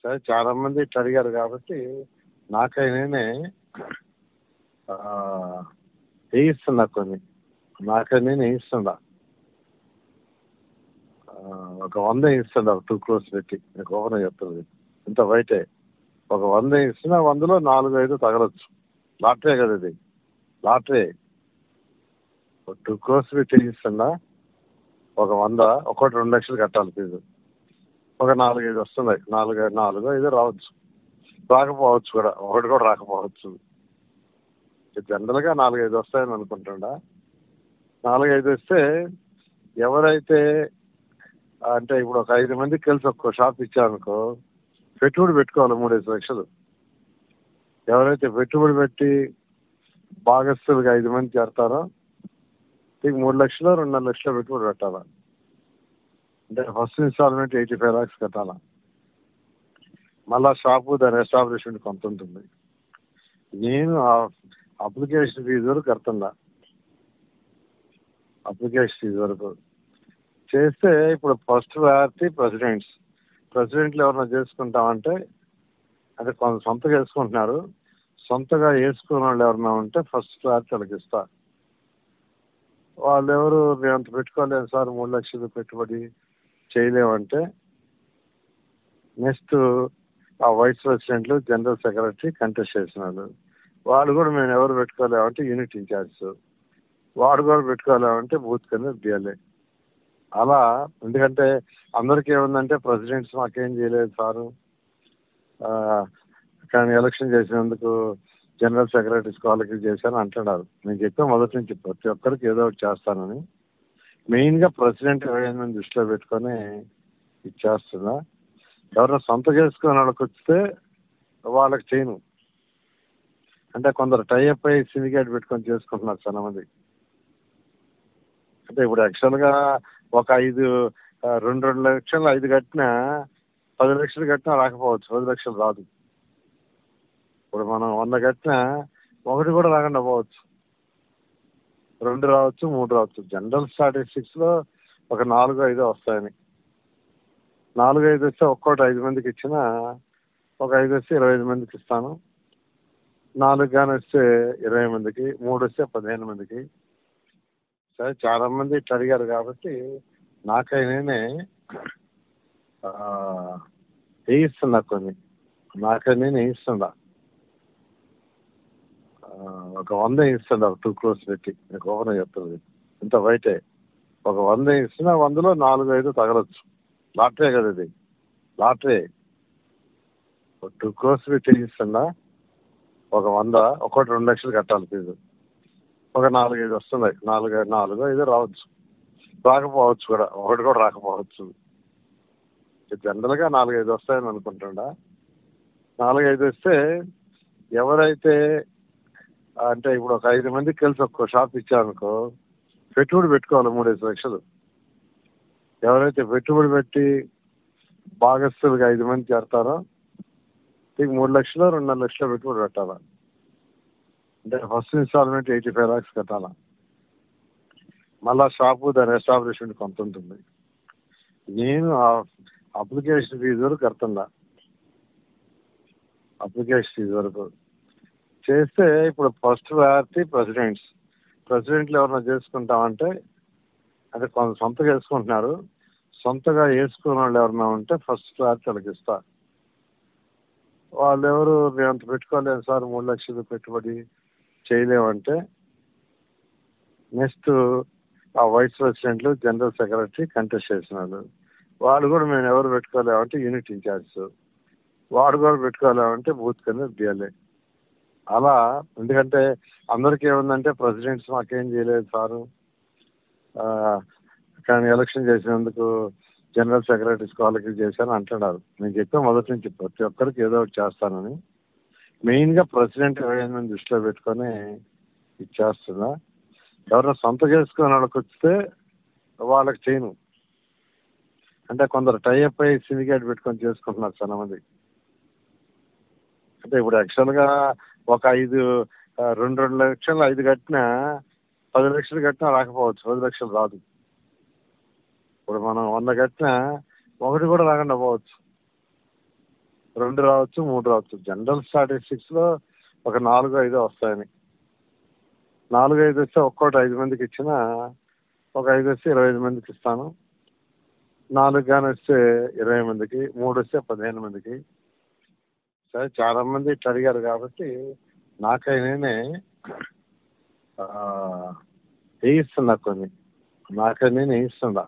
సరే చాలా మంది ఇట్లా అడిగారు కాబట్టి నాకై నేనే ఆ, వేయిస్తున్నా కొన్ని నాకై నేను వేయిస్తున్నా ఆ, ఒక వంద ఇస్తున్నా టూ క్రోర్స్ పెట్టి మీకు ఓపెన్ చెప్తుంది ఇంత బయటే ఒక వంద ఇస్తున్నా వందలో నాలుగు ఐదు తగలొచ్చు లాటరీ కదా ఇది లాటరీ టూ క్రోర్స్ పెట్టి ఇస్తున్నా ఒక వంద ఒకటి రెండు లక్షలు కట్టాలి ఫీజు ఒక నాలుగు ఐదు వస్తున్నాయి నాలుగు నాలుగు ఐదు రావచ్చు రాకపోవచ్చు కూడా ఒకటి కూడా రాకపోవచ్చు జనరల్గా నాలుగైదు వస్తాయని అనుకుంటుండా నాలుగైదు వస్తే ఎవరైతే అంటే ఇప్పుడు ఒక ఐదు మందికి కలిసి ఒక్కో షాప్ ఇచ్చారనుకో పెట్టుబడి పెట్టుకోవాలి మూడైదు లక్షలు ఎవరైతే పెట్టుబడి పెట్టి భాగస్తులుగా ఐదు మంది చేరతారో మీకు మూడు లక్షలు రెండున్నర లక్షలు పెట్టుబడి పెట్టాలా అంటే first instalment eighty five lakhs కట్టాలా మళ్ళా షాపు దాని ఎస్టాబ్లిష్మెంట్ కొంత ఉంటుంది నేను అప్లికేషన్ ఫీజు వరకు కడుతున్నా అప్లికేషన్ ఫీజు వరకు చేస్తే ఇప్పుడు ఫస్ట్ ప్రయారిటీ ప్రెసిడెంట్స్ ప్రెసిడెంట్లు ఎవరైనా చేసుకుంటామంటే అంటే కొంత సొంతగా వేసుకుంటున్నారు సొంతగా వేసుకున్న వాళ్ళు ఎవరైనా ఉంటే ఫస్ట్ ప్రయారిటీ వాళ్ళకి ఇస్తా వాళ్ళు ఎవరు మేము అంత పెట్టుకోలేము సార్ మూడు లక్షలు పెట్టుబడి చేయలేమంటే నెక్స్ట్ ఆ వైస్ ప్రెసిడెంట్లు జనరల్ సెక్రటరీ కంటెస్ట్ చేసినాడు వాళ్ళు కూడా మేము ఎవరు పెట్టుకోలేమంటే యూనిట్ ఇన్ఛార్జ్ వాడు కూడా పెట్టుకోలేమంటే బూత్ కింద బిఎల్ఏ అలా ఎందుకంటే అందరికీ ఏముందంటే ప్రెసిడెంట్స్ మాకేం చేయలేదు సారు ఆ, కానీ ఎలక్షన్ చేసినందుకు జనరల్ సెక్రటరీస్ వాళ్ళకి చేశాను అంటున్నారు నేను చెప్పే మొదటి నుంచి ప్రతి ఒక్కరికి ఏదో ఒకటి చేస్తానని మెయిన్గా ప్రెసిడెంట్ ఎవరైనా దృష్టిలో పెట్టుకొని ఇచ్చేస్తున్నా ఎవరైనా సొంత చేసుకుని వాళ్ళకి వస్తే వాళ్ళకి చేయను అంటే కొందరు టైఅప్ అయ్యి సిండికేట్ పెట్టుకొని చేసుకుంటున్నారు చాలా మంది అంటే ఇప్పుడు యాక్చువల్గా ఒక ఐదు ఆ, రెండు రెండు లక్షలు ఐదు కట్టినా పది లక్షలు కట్టినా రాకపోవచ్చు పది లక్షలు రాదు ఇప్పుడు మనం వంద కట్టినా ఒకటి కూడా రాకుండా పోవచ్చు రెండు రావచ్చు మూడు రావచ్చు జనరల్ స్టాటిస్టిక్స్లో ఒక నాలుగు ఐదు వస్తాయని నాలుగు ఐదు వస్తే ఒక్కోటి ఐదు మందికి ఇచ్చినా ఒక ఐదు వస్తే ఇరవై ఐదు మందికి ఇస్తాను నాలుగు కానీ వస్తే ఇరవై మందికి మూడు వస్తే పదిహేను మందికి సరే చాలా మంది ఇట్లా అడిగారు కాబట్టి నాకై నేనే ఆ, వేయిస్తున్నా కొన్ని నాకై నేను వేయిస్తున్నా ఆ, ఒక వంద ఇస్తున్నా టూ క్రోర్స్ పెట్టి మీకు ఓపెన్ చెప్తుంది ఇంత బయటే ఒక వంద ఇస్తున్నా వందలో నాలుగు ఐదు తగలొచ్చు లాటరీ కదా ఇది లాటరీ టూ క్రోర్స్ పెట్టి ఇస్తున్నా ఒక వంద ఒకటి రెండు లక్షలు కట్టాలి ఫీజు ఒక నాలుగు ఐదు వస్తున్నాయి నాలుగు నాలుగు ఐదు రావచ్చు రాకపోవచ్చు కూడా ఒకటి కూడా రాకపోవచ్చు జనరల్గా నాలుగైదు వస్తాయని అనుకుంటుండా నాలుగైదు వస్తే ఎవరైతే అంటే ఇప్పుడు ఒక ఐదు మందికి కలిసి ఒక్కో షాప్ ఇచ్చారనుకో పెట్టుబడి పెట్టుకోవాలి మూడైదు లక్షలు ఎవరైతే పెట్టుబడి పెట్టి భాగస్తులుగా ఐదు మంది చేరతారో మీకు మూడు లక్షలు రెండున్నర లక్షలు పెట్టుబడి పెట్టాలా అంటే first instalment eighty five lakhs కట్టాలా మళ్ళా షాపు దాని ఎస్టాబ్లిష్మెంట్ కొంత ఉంటుంది నేను అప్లికేషన్ ఫీజు వరకు కడుతున్నా అప్లికేషన్ ఫీజు వరకు చేస్తే ఇప్పుడు ఫస్ట్ ప్రయారిటీ ప్రెసిడెంట్స్ ప్రెసిడెంట్లు ఎవరైనా చేసుకుంటామంటే అంటే కొంత సొంతగా వేసుకుంటున్నారు సొంతగా వేసుకున్న వాళ్ళు ఎవరైనా ఉంటే ఫస్ట్ ప్రయారిటీ వాళ్ళకి ఇస్తా వాళ్ళు ఎవరు మేము అంత పెట్టుకోలేము సార్ మూడు లక్షలు పెట్టుబడి చేయలేమంటే నెక్స్ట్ ఆ వైస్ ప్రెసిడెంట్లు జనరల్ సెక్రటరీ కంటెస్ట్ చేసినాడు వాళ్ళు కూడా మేము ఎవరు పెట్టుకోలేమంటే యూనిట్ ఇన్ఛార్జ్ వాడు కూడా పెట్టుకోలేమంటే బూత్ కింద బిఎల్ఏ అలా ఎందుకంటే అందరికీ ఏముందంటే ప్రెసిడెంట్స్ మాకేం చేయలేదు సారు ఆ, కానీ ఎలక్షన్ చేసినందుకు జనరల్ సెక్రటరీస్ వాళ్ళకి చేశాను అంటున్నారు నేను చెప్పే మొదటి నుంచి ప్రతి ఒక్కరికి ఏదో ఒకటి చేస్తానని మెయిన్గా ప్రెసిడెంట్ ఎవరైనా దృష్టిలో పెట్టుకొని ఇచ్చేస్తున్నా ఎవరైనా సొంత చేసుకుని వాళ్ళకి వస్తే వాళ్ళకి చేయను అంటే కొందరు టైఅప్ అయ్యి సిండికేట్ పెట్టుకొని చేసుకుంటున్నారు చాలా మంది అంటే ఇప్పుడు యాక్చువల్గా ఒక ఐదు ఆ, రెండు రెండు లక్షలు ఐదు కట్టినా పది లక్షలు కట్టినా రాకపోవచ్చు పది లక్షలు రాదు ఇప్పుడు మనం వంద కట్టినా ఒకటి కూడా రాకుండా పోవచ్చు రెండు రావచ్చు మూడు రావచ్చు జనరల్ స్టాటిస్టిక్స్లో ఒక నాలుగు ఐదు వస్తాయని నాలుగు ఐదు వస్తే ఒక్కోటి ఐదు మందికి ఇచ్చిన ఒక ఐదు వస్తే ఇరవై ఐదు మందికి ఇస్తాను నాలుగు కానీ వస్తే ఇరవై మందికి మూడు వస్తే పదిహేను మందికి సరే చాలా మంది ఇట్లా అడిగారు కాబట్టి నాకైనానే ఆ, వేయిస్తున్నా కొన్ని నాకైనా నేను వేయిస్తున్నా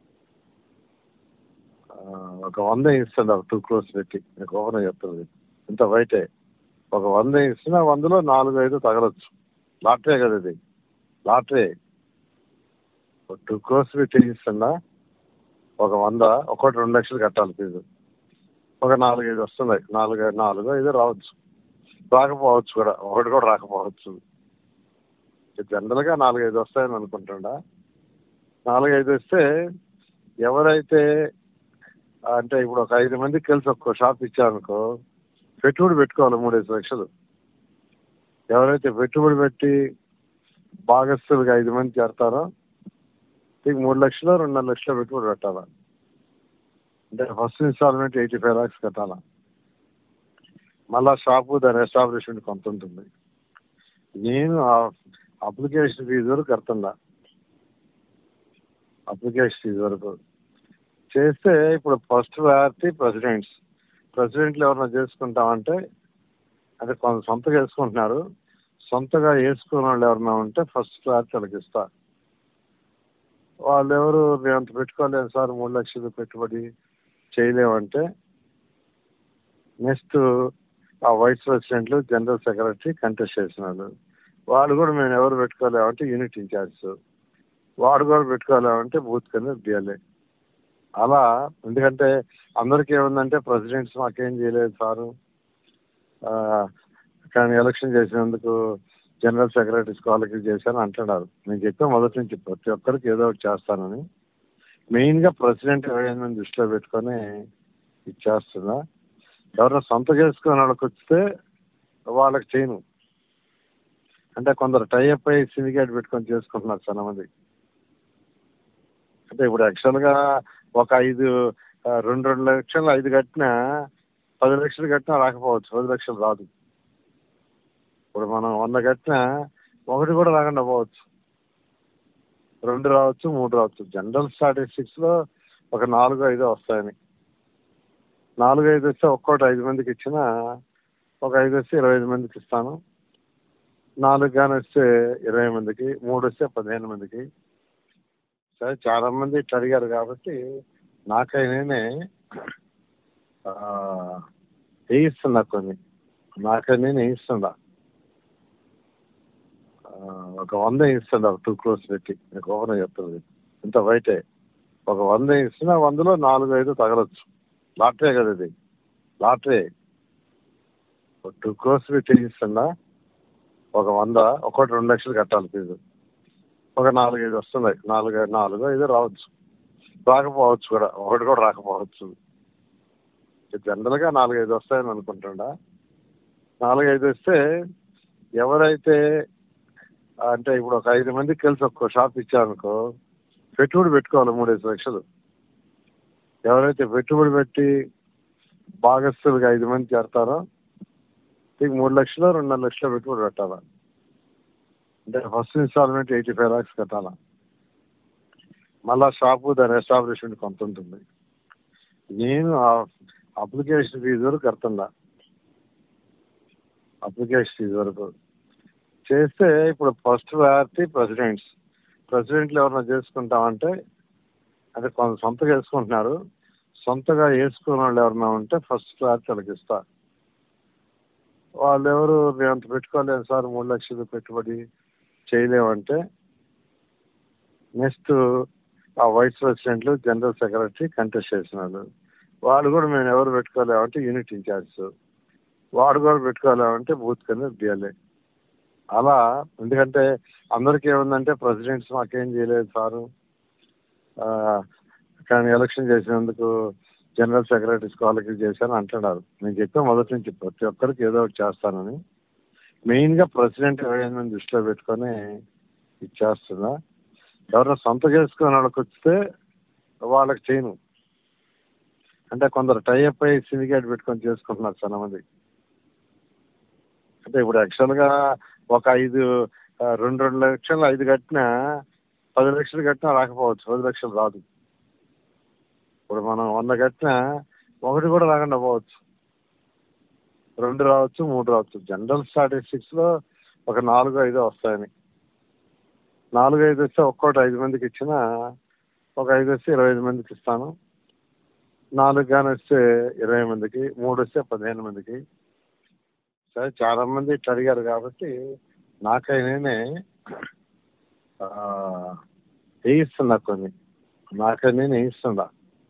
ఆ, ఒక వంద ఇస్తున్నారు టూ క్రోర్స్ పెట్టి మీకు ఓపెన్ చెప్తుంది ఇంత బయటే ఒక వంద ఇస్తున్నా వందలో నాలుగు ఐదు తగలొచ్చు లాటరీ కదా ఇది లాటరీ టూ క్రోర్స్ పెట్టి ఇస్తున్నా ఒక వంద ఒకటి రెండు లక్షలు కట్టాలి ఫీజు ఒక నాలుగు ఐదు వస్తున్నాయి నాలుగు నాలుగు ఐదు రావచ్చు రాకపోవచ్చు కూడా ఒకటి కూడా రాకపోవచ్చు జనరల్గా నాలుగు ఐదు వస్తాయని అనుకుంటుండా నాలుగు ఐదు వస్తే ఎవరైతే అంటే ఇప్పుడు ఒక ఐదు మందికి కలిసి ఒక్కో షాప్ ఇచ్చారనుకో పెట్టుబడి పెట్టుకోవాలి మూడైదు లక్షలు ఎవరైతే పెట్టుబడి పెట్టి భాగస్తులుగా ఐదు మంది చేరతారో మీకు మూడు లక్షలు రెండున్నర లక్షలు పెట్టుబడి పెట్టాలా అంటే first instalment eighty five lakhs కట్టాలా మళ్ళా షాపు దాని ఎస్టాబ్లిష్మెంట్ కొంత ఉంటుంది నేను అప్లికేషన్ ఫీజు వరకు కడుతున్నా అప్లికేషన్ ఫీజు వరకు చేస్తే ఇప్పుడు ఫస్ట్ ప్రయారిటీ ప్రెసిడెంట్స్ ప్రెసిడెంట్లు ఎవరైనా చేసుకుంటామంటే అంటే కొంత సొంతగా వేసుకుంటున్నారు సొంతగా వేసుకున్న వాళ్ళు ఎవరైనా ఉంటే ఫస్ట్ ప్రయారిటీ వాళ్ళకి ఇస్తా వాళ్ళు ఎవరు మేము అంత పెట్టుకోలేము సార్ మూడు లక్షలు పెట్టుబడి చేయలేమంటే నెక్స్ట్ ఆ వైస్ ప్రెసిడెంట్లు జనరల్ సెక్రటరీ కంటెస్ట్ చేసిన వాళ్ళు వాళ్ళు కూడా మేము ఎవరు పెట్టుకోలేమంటే యూనిట్ ఇన్ఛార్జ్ వాడు కూడా పెట్టుకోలేమంటే బూత్ కింద బిఎల్ఏ అలా ఎందుకంటే అందరికీ ఏముందంటే ప్రెసిడెంట్స్ మాకేం చేయలేదు సారు ఆ, కానీ ఎలక్షన్ చేసినందుకు జనరల్ సెక్రటరీస్ వాళ్ళకి చేశాను అంటున్నారు నేను చెప్పే మొదటి నుంచి ప్రతి ఒక్కరికి ఏదో ఒకటి చేస్తానని మెయిన్గా ప్రెసిడెంట్ ఎవరైనా దృష్టిలో పెట్టుకొని ఇచ్చేస్తున్నా ఎవరైనా సొంత చేసుకుని వాళ్ళకి వస్తే వాళ్ళకి చేయను అంటే కొందరు టైఅప్ అయ్యి సిండికేట్ పెట్టుకొని చేసుకుంటున్నారు చాలా మంది అంటే ఇప్పుడు యాక్చువల్గా ఒక ఐదు ఆ, రెండు రెండు లక్షలు ఐదు కట్టినా పది లక్షలు కట్టినా రాకపోవచ్చు పది లక్షలు రాదు ఇప్పుడు మనం వంద కట్టినా ఒకటి కూడా రాకుండా పోవచ్చు రెండు రావచ్చు మూడు రావచ్చు జనరల్ స్టాటిస్టిక్స్లో ఒక నాలుగు ఐదు వస్తాయని నాలుగు ఐదు వస్తే ఒక్కోటి ఐదు మందికి ఇచ్చిన ఒక ఐదు వస్తే ఇరవై ఐదు మందికి ఇస్తాను నాలుగు కానీ వస్తే ఇరవై మందికి మూడు వస్తే పదిహేను మందికి సరే చాలా మంది ఇట్లా అడిగారు కాబట్టి నాకైనానే ఆ, వేయిస్తున్నా కొన్ని నాకైనా వేయిస్తున్నా ఆ, ఒక వంద ఇస్తున్నారు టూ క్రోర్స్ పెట్టి మీకు ఓపెన్ చెప్తుంది ఇంత బయటే ఒక వంద ఇస్తున్నా వందలో నాలుగు ఐదు తగలొచ్చు లాటరీ కదా ఇది లాటరీ టూ క్రోర్స్ పెట్టి ఇస్తున్నా ఒక వంద ఒకటి రెండు లక్షలు కట్టాలి ఫీజు ఒక నాలుగు ఐదు వస్తున్నాయి నాలుగు నాలుగు ఐదు రావచ్చు రాకపోవచ్చు కూడా ఒకటి కూడా రాకపోవచ్చు జనరల్గా నాలుగు ఐదు వస్తాయని అనుకుంటుండా నాలుగు ఐదు వస్తే ఎవరైతే అంటే ఇప్పుడు ఒక ఐదు మందికి కలిసి ఒక్కో షాప్ ఇచ్చారనుకో పెట్టుబడి పెట్టుకోవాలి మూడైదు లక్షలు ఎవరైతే పెట్టుబడి పెట్టి భాగస్తులుగా ఐదు మంది చేరతారో మీకు మూడు లక్షలు రెండున్నర లక్షలు పెట్టుబడి పెట్టాలా అంటే first instalment eighty five lakhs కట్టాలా మళ్ళా షాపు దాని ఎస్టాబ్లిష్మెంట్ కొంత ఉంటుంది నేను అప్లికేషన్ ఫీజు వరకు కడుతున్నా అప్లికేషన్ ఫీజు వరకు చేస్తే ఇప్పుడు ఫస్ట్ ప్రయారిటీ ప్రెసిడెంట్స్ ప్రెసిడెంట్లు ఎవరైనా చేసుకుంటామంటే అంటే కొంత సొంతగా వేసుకుంటున్నారు సొంతగా వేసుకున్న వాళ్ళు ఎవరైనా ఉంటే ఫస్ట్ ప్రయారిటీ వాళ్ళకి ఇస్తా వాళ్ళు ఎవరు మేము అంత పెట్టుకోలేము సార్ మూడు లక్షలు పెట్టుబడి చేయలేమంటే నెక్స్ట్ ఆ వైస్ ప్రెసిడెంట్లు జనరల్ సెక్రటరీ కంటెస్ట్ చేసిన వాళ్ళు వాళ్ళు కూడా మేము ఎవరు పెట్టుకోలేమంటే యూనిట్ ఇన్ఛార్జ్ వాడు కూడా పెట్టుకోలేమంటే బూత్ కింద బిఎల్ఏ అలా ఎందుకంటే అందరికీ ఏముందంటే ప్రెసిడెంట్స్ మాకేం చేయలేదు సారు ఆ, కానీ ఎలక్షన్ చేసినందుకు జనరల్ సెక్రటరీస్ వాళ్ళకి చేశాను అంటున్నారు నేను చెప్పే మొదటి నుంచి ప్రతి ఒక్కరికి ఏదో ఒకటి చేస్తానని మెయిన్గా ప్రెసిడెంట్ ఎవరైనా దృష్టిలో పెట్టుకొని ఇచ్చేస్తున్నా ఎవరైనా సొంత చేసుకుని వాళ్ళకి వస్తే వాళ్ళకి చేయను అంటే కొందరు టైఅప్ అయ్యి సిండికేట్ పెట్టుకొని చేసుకుంటున్నారు చాలా మంది అంటే ఇప్పుడు యాక్చువల్గా ఒక ఐదు ఆ, రెండు రెండు లక్షలు ఐదు కట్టినా పది లక్షలు కట్టినా రాకపోవచ్చు పది లక్షలు రాదు ఇప్పుడు మనం వంద కట్టినా ఒకటి కూడా రాకుండా పోవచ్చు రెండు రావచ్చు మూడు రావచ్చు జనరల్ స్టాటిస్టిక్స్ లో ఒక నాలుగు ఐదు వస్తాయని నాలుగు ఐదు వస్తే ఒక్కోటి ఐదు మందికి ఇచ్చినా ఒక ఐదు వస్తే ఇరవై ఐదు మందికి ఇస్తాను నాలుగు కానీ వస్తే ఇరవై మందికి మూడు వస్తే పదిహేను మందికి సరే చాలా మంది ఇట్లా అడిగారు కాబట్టి నాకై నేనే ఆ, వేయిస్తున్నా కొన్ని నాకై నేను వేయిస్తున్నా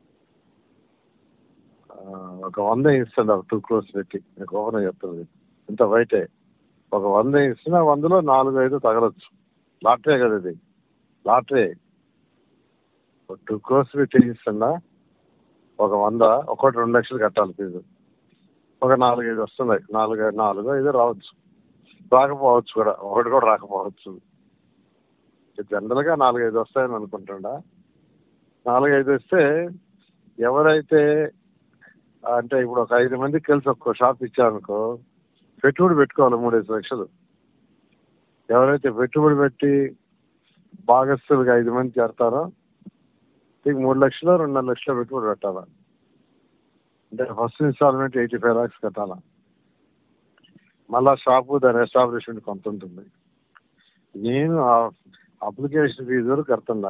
ఆ, ఒక వంద ఇస్తున్నా టూ క్రోర్స్ పెట్టి మీకు ఓపెన్ చెప్తుంది ఇంత బయటే ఒక వంద ఇస్తున్నా వందలో నాలుగు ఐదు తగలొచ్చు లాటరీ కదా ఇది లాటరీ టూ క్రోర్స్ పెట్టి ఇస్తున్నా ఒక వంద ఒకటి రెండు లక్షలు కట్టాలి ఫీజు ఒక నాలుగు ఐదు వస్తున్నాయి నాలుగు నాలుగు ఐదు రావచ్చు రాకపోవచ్చు కూడా ఒకటి కూడా రాకపోవచ్చు జనరల్గా నాలుగు ఐదు వస్తాయని అనుకుంటుండా నాలుగు ఐదు వస్తే ఎవరైతే అంటే ఇప్పుడు ఒక ఐదు మందికి కలిసి ఒక్కో షాప్ ఇచ్చారనుకో పెట్టుబడి పెట్టుకోవాలి మూడైదు లక్షలు ఎవరైతే పెట్టుబడి పెట్టి భాగస్తులుగా ఐదు మంది చేరతారో నీకు మూడు లక్షలు రెండున్నర లక్షలు పెట్టుబడి పెట్టాలా అంటే first instalment eighty five lakhs కట్టాలా మళ్ళా షాపు దాని ఎస్టాబ్లిష్మెంట్ కొంత ఉంటుంది నేను అప్లికేషన్ ఫీజు వరకు కడుతుందా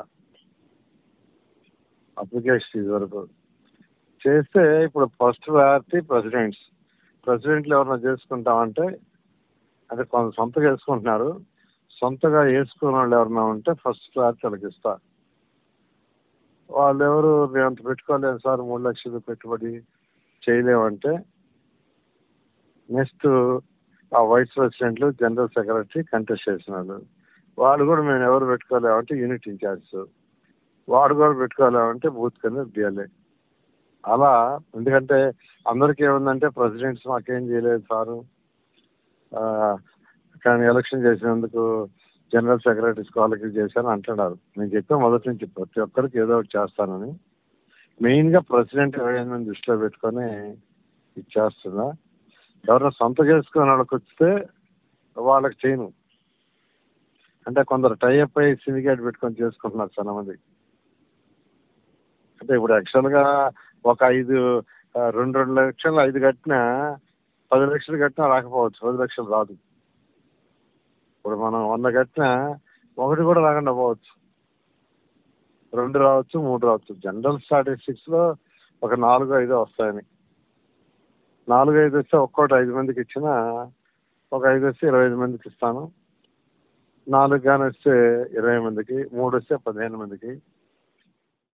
అప్లికేషన్ ఫీజు వరకు చేస్తే ఇప్పుడు ఫస్ట్ ప్రయారిటీ ప్రెసిడెంట్స్ ప్రెసిడెంట్లు ఎవరైనా చేసుకుంటామంటే అంటే కొంత సొంతగా వేసుకుంటున్నారు సొంతగా వేసుకున్న వాళ్ళు ఎవరైనా ఉంటే ఫస్ట్ ప్రయారిటీ వాళ్ళకి ఇస్తా వాళ్ళు ఎవరు మేము అంత పెట్టుకోలేము సార్ మూడు లక్షలు పెట్టుబడి చేయలేమంటే నెక్స్ట్ ఆ వైస్ ప్రెసిడెంట్లు జనరల్ సెక్రటరీ కంటెస్ట్ చేసిన వాళ్ళు వాళ్ళు కూడా మేము ఎవరు పెట్టుకోలేమంటే యూనిట్ ఇన్ఛార్జ్ వాడు కూడా పెట్టుకోలేమంటే బూత్ కింద బిఎల్ఏ అలా ఎందుకంటే అందరికీ ఏముందంటే ప్రెసిడెంట్స్ మాకేం చేయలేదు సారు ఆ, కానీ ఎలక్షన్ చేసినందుకు జనరల్ సెక్రటరీస్ వాళ్ళకి చేశాను అంటున్నారు నేను చెప్పే మొదటి నుంచి ప్రతి ఒక్కరికి ఏదో ఒకటి చేస్తానని మెయిన్గా ప్రెసిడెంట్ ఎవరైనా దృష్టిలో పెట్టుకొని ఇచ్చేస్తున్నా ఎవరైనా సొంత చేసుకుని వాళ్ళకి వస్తే వాళ్ళకి చేయను అంటే కొందరు టైఅప్ అయ్యి సిండికేట్ పెట్టుకొని చేసుకుంటున్నారు చాలా మంది అంటే ఇప్పుడు యాక్చువల్గా ఒక ఐదు ఆ, రెండు రెండు లక్షలు ఐదు కట్టినా పది లక్షలు కట్టినా రాకపోవచ్చు పది లక్షలు రాదు ఇప్పుడు మనం వంద కట్టినా ఒకటి కూడా రాకుండా పోవచ్చు రెండు రావచ్చు మూడు రావచ్చు జనరల్ స్టాటిస్టిక్స్ లో ఒక నాలుగు ఐదు వస్తాయని నాలుగు ఐదు వస్తే ఒక్కోటి ఐదు మందికి ఇచ్చినా ఒక ఐదు వస్తే ఇరవై ఐదు మందికి ఇస్తాను నాలుగు కానీ వస్తే ఇరవై మందికి మూడు వస్తే పదిహేను మందికి